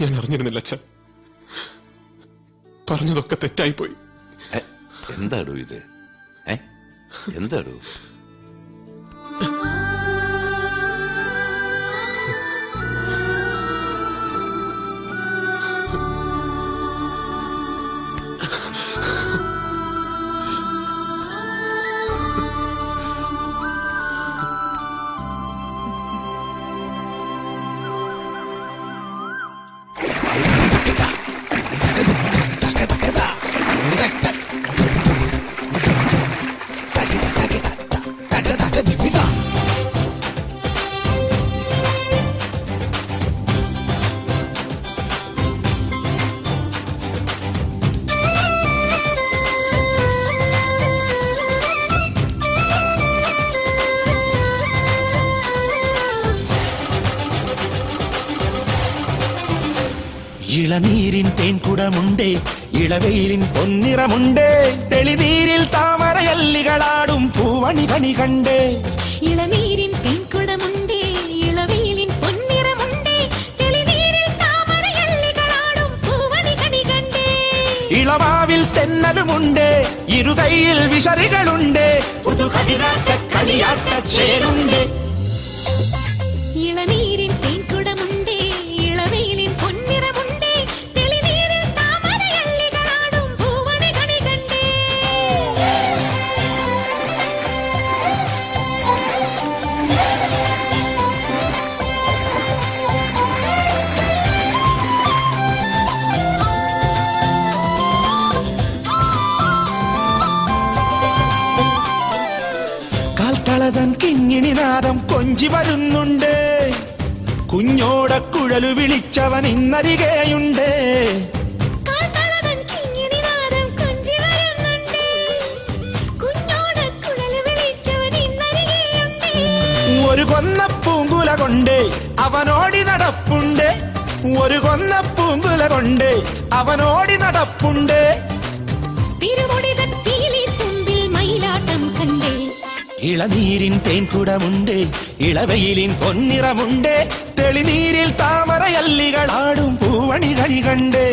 ഞാൻ അറിഞ്ഞിരുന്നില്ല അച്ഛ പറഞ്ഞതൊക്കെ തെറ്റായിപ്പോയി ഏ, എന്താടോ ഇത് ഏ എന്താടോ ഇളനീരിൻ തേൻകുടമുണ്ട് ഇളവെയിലിൻ പൊന്നിറമുണ്ട് തെളിനീരിൽ താമരയല്ലികളാടും പൂവണി കണി കണ്ട് ഇളനീരിൻ തേൻകുടമുണ്ടേ ഇളവെയിലിൻ പൊന്നിറമുണ്ടേ തെളിനീരിൽ താമരയല്ലികളാടും പൂവണി കണി കണ്ടേ ഇളവാവിൽ തെന്നലുമുണ്ട് ഇരുകൈയിൽ വിശറികളുണ്ട് പുതുകരിനാട്ട കളിയാട്ട ചേരുണ്ട് ഇളനീരിൻ തേൻകുടമുണ്ടേ ഇളവെയിലിൻ പൊന്നിറമുണ്ടേ തെളിനീരിൽ താമരയല്ലികളാടും പൂവണി കണി കണ്ടേ കാൽത്തളതൻ കിങ്ങിണിനാദം കൊഞ്ചി വരുന്നുണ്ട് കുഞ്ഞോടക്കുഴലു വിളിച്ചവൻ ഇന്നരികെയുണ്ട് കാൽത്തളതൻ കിങ്ങിണിനാദം കൊഞ്ചി വരുന്നുണ്ടേ കുഞ്ഞോടക്കുഴൽ വിളിച്ചവൻ ഇന്നരികെയുണ്ടേ ഒരു കൊന്ന പൂങ്കുല കൊണ്ട് അവനോടി നടപ്പുണ്ട് ഒരു കൊന്ന പൂങ്കുല കൊണ്ട് അവനോടി നടപ്പുണ്ട് തിരുമുടിതൻ പീലി തുമ്പിൽ മയിലാട്ടം കണ്ടേ ഇളനീരിൻ തേൻകുടമുണ്ട് ഇളവെയിലിൻ പൊന്നിറമുണ്ട് തെളിനീരിൽ താമരയല്ലികളാടും പൂവണി കണി കണ്ട്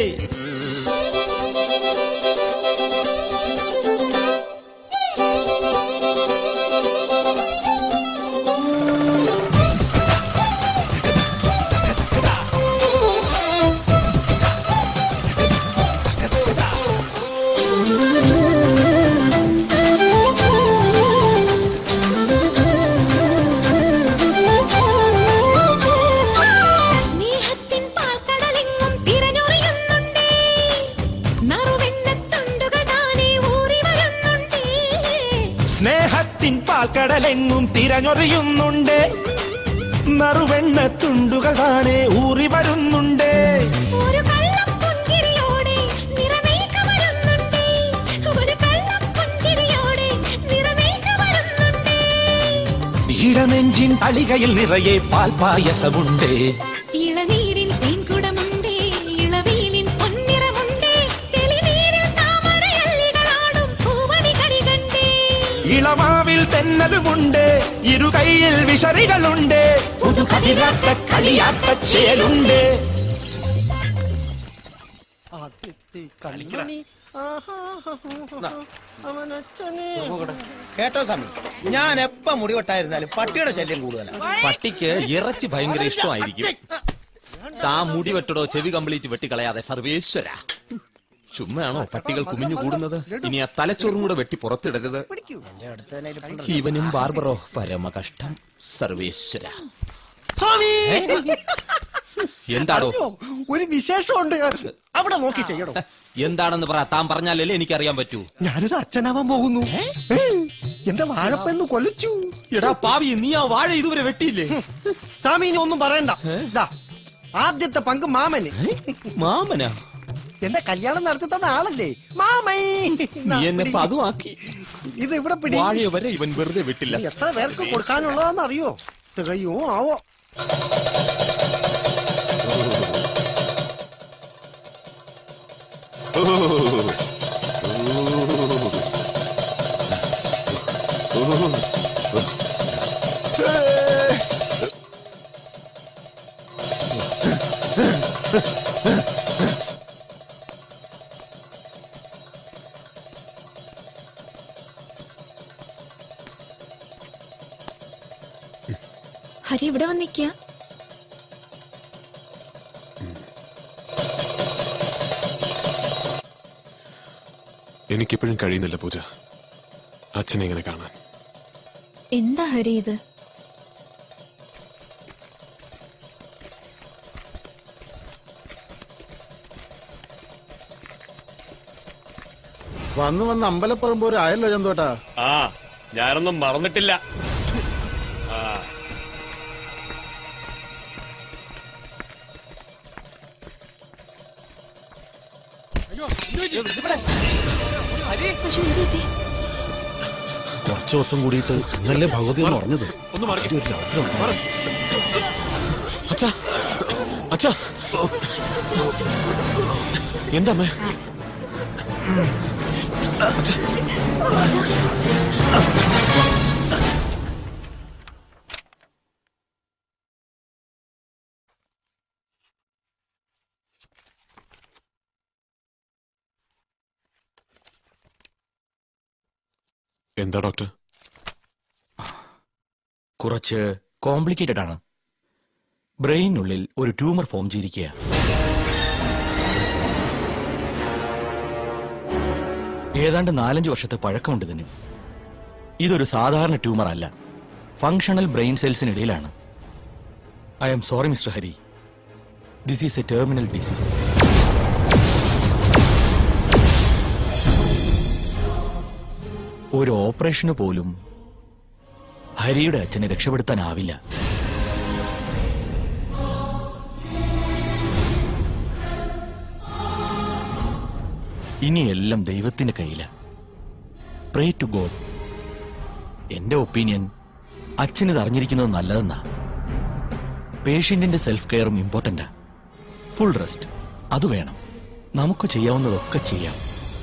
സ്നേഹത്തിൻ പാൽക്കടലെങ്ങും തിരഞ്ഞൊറിയുന്നുണ്ടേ നറുവെണ്ണത്തുണ്ടുകൾ താനേ ഊറി വരുന്നുണ്ടേ സ്നേഹത്തിൻ പാൽക്കടലെങ്ങും തിരഞ്ഞൊറിയുന്നുണ്ട് നറുവെണ്ണ തുണ്ടുകൾ താനെ ഊറി വരുന്നുണ്ട് ഒരു കള്ളപ്പുഞ്ചിരിയോടെ നിറനീക്ക വരുന്നുണ്ടേ ഒരു കള്ളപ്പുഞ്ചിരിയോടെ നിറനീക്ക വരുന്നുണ്ടേ ഇടനെഞ്ചിൻ അളികയിൽ നിറയെ പാൽപായസമുണ്ട് ഇളനീരിൻ തേൻകുടമുണ്ടേ ഇളവീലിൻ പൊന്നിറമുണ്ടേ തെളിനീരിൽ താമരയല്ലികളാടും പൂവണി കണി കണ്ടേ ഇളമാവിൽ തെന്നലുമുണ്ട് ഇരുകൈയിൽ വിശറികളുണ്ട് പുതുകതിരാട്ട കളിയാട്ട ചേലുണ്ട് കേട്ടോ സമി ഞാൻ എപ്പ മുടി വെട്ടായിരുന്നാലും പട്ടിയുടെ ശല്യം കൂടുതലാണ് പട്ടിക്ക് ഇറച്ചി ഭയങ്കര ഇഷ്ടമായിരിക്കും താ മുടി വെട്ടടോ ചെവി കംപ്ലീറ്റ് വെട്ടിക്കളയാതെ സർവേശ്വര ചുമ്മയാണോ പട്ടികൾ കുമിഞ്ഞു കൂടുന്നത് ഇനി ആ തലച്ചോറും കൂടെ വെട്ടി പുറത്തിടരുത് എന്റെ അടുത്ത് തന്നെ ഇരിപ്പുണ്ടല്ലോ. ഇവനും ബാർബറോ പരമ കഷ്ടം സർവേശ്വര എന്താടോ ഒരു വിശേഷമുണ്ട് അവിടെ നോക്കി ചെയ്യണോ എന്താണെന്ന് പറ താൻ പറഞ്ഞാലല്ലേ എനിക്കറിയാൻ പറ്റൂ ഞാനൊരു അച്ഛനാവാൻ പോകുന്നു എന്റെ വാഴപ്പെണ്ണ് കൊലച്ചു എടാ പാവി നീ ആ വാഴ ഇതുവരെ വെട്ടിയില്ലേ സ്വാമി ഇനി ഒന്നും പറയണ്ട ദാ, ആദ്യത്തെ പങ്ക് മാമന് മാമനാ എന്റെ കല്യാണം നടത്തി തന്ന ആളല്ലേ മാമൈ നീ എന്നെ ഇപ്പൊ അതും ആക്കി ഇത് ഇവിടെ പിടി വാഴ വരെ ഇവൻ വെറുതെ വിട്ടില്ല എത്ര പേർക്ക് കൊടുക്കാനുള്ളതാന്ന് അറിയോ തികയോ ആവോ ഹരി ഇവിടെ വന്നിക്ക എനിക്കിപ്പോഴും കഴിയുന്നില്ല പൂജ അച്ഛനെ ഇങ്ങനെ കാണാൻ എന്താ ഹരി ഇത് വന്ന് വന്ന് അമ്പലപ്പറമ്പ് ഒരു ആയല്ലോ ചന്തോട്ടാ ആ ഞാനൊന്നും മറന്നിട്ടില്ല ആ പക്ഷെ എന്ത് പറ്റി കുറച്ചു ദിവസം കൂടിയിട്ട് ഇന്നല്ലേ ഭഗവതി എന്ന് പറഞ്ഞത് ഒന്ന് മാറി ഒരു രാത്രി ഉണ്ടാവും. അച്ഛാ അച്ഛാ എന്താ അമ്മേ അച്ഛാ അച്ഛാ, എന്താ ഡോക്ടർ കുറച്ച് കോംപ്ലിക്കേറ്റഡ് ആണ് ബ്രെയിനുള്ളിൽ ഒരു ട്യൂമർ ഫോം ചെയ്തിരിക്കുക ഏതാണ്ട് നാലഞ്ച് വർഷത്തെ പഴക്കമുണ്ട് ഇതിന് ഇതൊരു സാധാരണ ട്യൂമർ അല്ല ഫങ്ഷണൽ ബ്രെയിൻ സെൽസിനിടയിലാണ് I'm sorry Mister Hari this is a terminal disease ഒരു ഓപ്പറേഷന് പോലും ഹരിയുടെ അച്ഛനെ രക്ഷപ്പെടുത്താനാവില്ല ഇനിയെല്ലാം ദൈവത്തിന്റെ കയ്യില പ്രേ ടു ഗോഡ് എന്റെ ഒപ്പീനിയൻ അച്ഛനിത് അറിഞ്ഞിരിക്കുന്നത് നല്ലതെന്നാ പേഷ്യന്റിന്റെ സെൽഫ് കെയറും ഇമ്പോർട്ടന്റാ ഫുൾ റെസ്റ്റ് അത് വേണം നമുക്ക് ചെയ്യാവുന്നതൊക്കെ ചെയ്യാം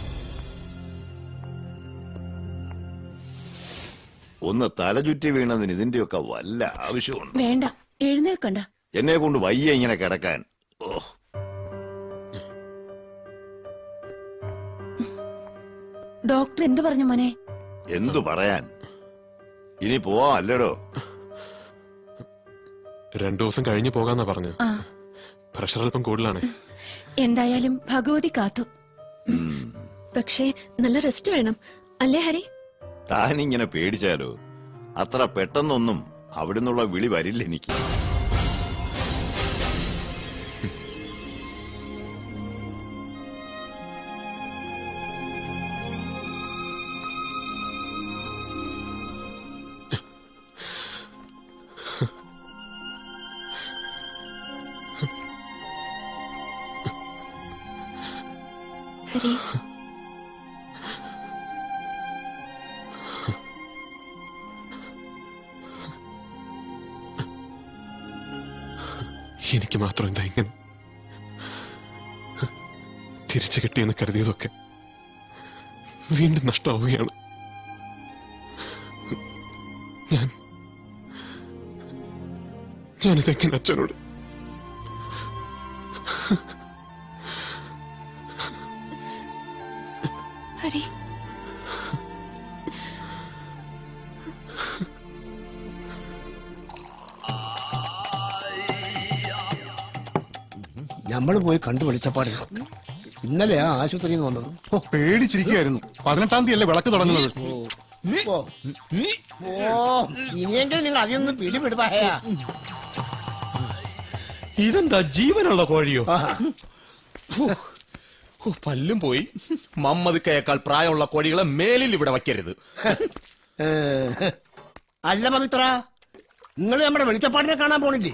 ഒന്ന് തലചുറ്റി വീണതിന് ഇതിന്റെയൊക്കെ വല്ല ആവശ്യമുണ്ട് വേണ്ട എഴുന്നേൽക്കണ്ട എന്നെ കൊണ്ട് വയ്യ ഇങ്ങനെ കിടക്കാൻ ഓ ഡോക്ടർ എന്തു പറഞ്ഞു മോനെ എന്തു പറയാൻ ഇനി പോവാം അല്ലേടോ രണ്ടു ദിവസം കഴിഞ്ഞു പോകാന്നാ പറഞ്ഞു ആ പ്രഷർ അല്പം കൂടുതലാണ് എന്തായാലും ഭഗവതി കാത്തു പക്ഷേ നല്ല റെസ്റ്റ് വേണം അല്ലേ ഹരി താനിങ്ങനെ പേടിച്ചാലോ അത്ര പെട്ടെന്നൊന്നും അവിടുന്നുള്ള വിളി വരില്ല എനിക്ക് ഹരി എനിക്ക് മാത്രം എന്താ ഇങ്ങനെ തിരിച്ചു കിട്ടിയെന്ന് കരുതിയതൊക്കെ വീണ്ടും നഷ്ടമാവുകയാണ് ഞാൻ ഞാനിതെങ്ങനെ അച്ഛനോട് ഹരി നമ്മൾ പോയി കണ്ടു വിളിച്ചപ്പാട് ഇന്നലെയാ ആശുപത്രിയിൽ നിന്ന് വന്നത് ഓ പേടിച്ചിരിക്കുകയായിരുന്നു പതിനെട്ടാം തീയതി അല്ലേ വിളക്ക് തുടങ്ങുന്നത് ഓ ഇനിയെങ്കിലും നിങ്ങൾ അതിൽ പിടിപെടുത്തായ ഇതെന്താ ജീവനുള്ള കോഴിയോ ഓ, പല്ലും പോയി മമ്മദ്ക്കയേക്കാൾ പ്രായമുള്ള കോഴികളെ മേലിൽ ഇവിടെ വയ്ക്കരുത് അല്ല പവിത്ര നിങ്ങൾ നമ്മുടെ വെളിച്ചപ്പാടിനെ കാണാൻ പോണില്ലേ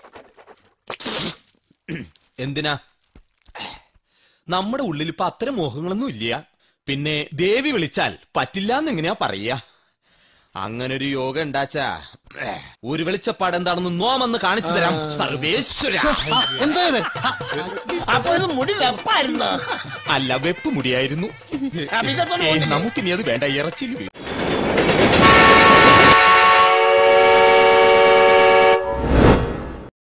എന്തിനാ നമ്മുടെ ഉള്ളിൽ ഇപ്പൊ അത്തരം മോഹങ്ങളൊന്നും ഇല്ല പിന്നെ ദേവി വിളിച്ചാൽ പറ്റില്ല എന്നെങ്ങനെയാ പറയാ അങ്ങനെ ഒരു യോഗ ഉണ്ടാച്ചാ ഒരു വെളിച്ചപ്പാട് എന്താണെന്ന് നോമെന്ന് കാണിച്ചു തരാം സർവേശ്വര എന്താ ഇത് അപ്പൊ ഇത് മുടി വെപ്പായിരുന്നു അല്ല വെപ്പ് മുടിയായിരുന്നു ഏയ്, നമുക്കിനി അത് വേണ്ട ഇറച്ചിയിൽ വീഴും